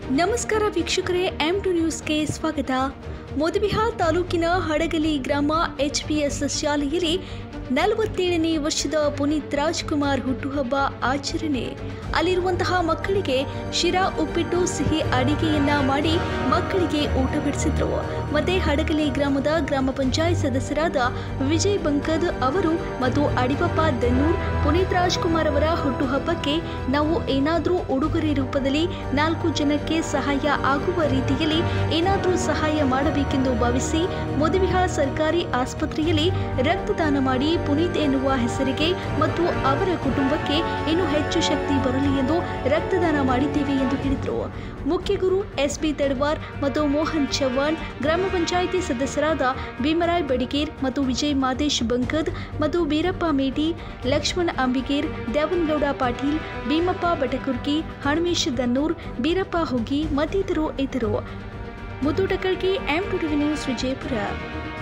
ನಮಸ್ಕಾರ ವೀಕ್ಷಕರೇ M to ನ್ಯೂಸ್ಗೆ ಸ್ವಾಗತ ಮೋದಿಬಿಹಾರ್ ತಾಲೂಕಿನ ಹಡಗಲಿ ಗ್ರಾಮ ಎಚ್ಪಿಎಸ್ ಶಾಲೆಯಲ್ಲಿ ನಲವತ್ತೇಳನೇ ವರ್ಷದ ಪುನೀತ್ ರಾಜ್ಕುಮಾರ್ ಹುಟ್ಟುಹಬ್ಬ ಆಚರಣೆ ಅಲ್ಲಿರುವಂತಹ ಮಕ್ಕಳಿಗೆ ಶಿರಾ ಉಪ್ಪಿಟ್ಟು ಸಿಹಿ ಅಡಿಗೆಯನ್ನ ಮಾಡಿ ಮಕ್ಕಳಿಗೆ ಊಟ ಬಡಿಸಿದ್ರು ಮತ್ತೆ ಹಡಗಲಿ ಗ್ರಾಮದ ಗ್ರಾಮ ಪಂಚಾಯತ್ ಸದಸ್ಯರಾದ ವಿಜಯ್ ಬಂಕದ್ ಅವರು ಮತ್ತು ಅಡಿಪಪ್ಪ ದನ್ನೂರ್ ಪುನೀತ್ ರಾಜ್ಕುಮಾರ್ ಅವರ ಹುಟ್ಟುಹಬ್ಬಕ್ಕೆ ನಾವು ಏನಾದರೂ ಉಡುಗೊರೆ ರೂಪದಲ್ಲಿ ನಾಲ್ಕು ಜನಕ್ಕೆ ಸಹಾಯ ಆಗುವ ರೀತಿಯಲ್ಲಿ ಏನಾದರೂ ಸಹಾಯ ಮಾಡಬೇಕೆಂದು ಭಾವಿಸಿ ಮೋದಿವಿಹಾರ್ ಸರ್ಕಾರಿ ಆಸ್ಪತ್ರೆಯಲ್ಲಿ ರಕ್ತದಾನ ಮಾಡಿ ಪುನೀತ್ ಎನ್ನುವ ಹೆಸರಿಗೆ ಮತ್ತು ಅವರ ಕುಟುಂಬಕ್ಕೆ ಇನ್ನೂ ಹೆಚ್ಚು ಶಕ್ತಿ ಬರಲಿ ಎಂದು ರಕ್ತದಾನ ಮಾಡಿದ್ದೇವೆ ಎಂದು ಹೇಳಿದರು ಮುಖ್ಯ ಗುರು ಎಸ್ ಬಿ ತಡ್ವಾರ್ ಮತ್ತು ಮೋಹನ್ ಚವ್ಹಾಣ್ ಗ್ರಾಮ ಪಂಚಾಯಿತಿ ಸದಸ್ಯರಾದ ಭೀಮರಾಯ್ ಬಡಿಗೇರ್ ಮತ್ತು ವಿಜಯ್ ಮಾದೇಶ್ ಬಂಕದ್ ಮತ್ತು ಬೀರಪ್ಪ ಮೇಟಿ ಲಕ್ಷ್ಮಣ್ ಅಂಬಿಗೇರ್ ದೇವನಗೌಡ ಪಾಟೀಲ್ ಭೀಮಪ್ಪ ಬಟಕುರ್ಕಿ ಹಣಮೇಶ್ ದನ್ನೂರ್ ಬೀರಪ್ಪ ಹುಗ್ಗಿ ಮತ್ತಿತರರು ಇದ್ದರು Muddu Takalgi M two news Vijayapura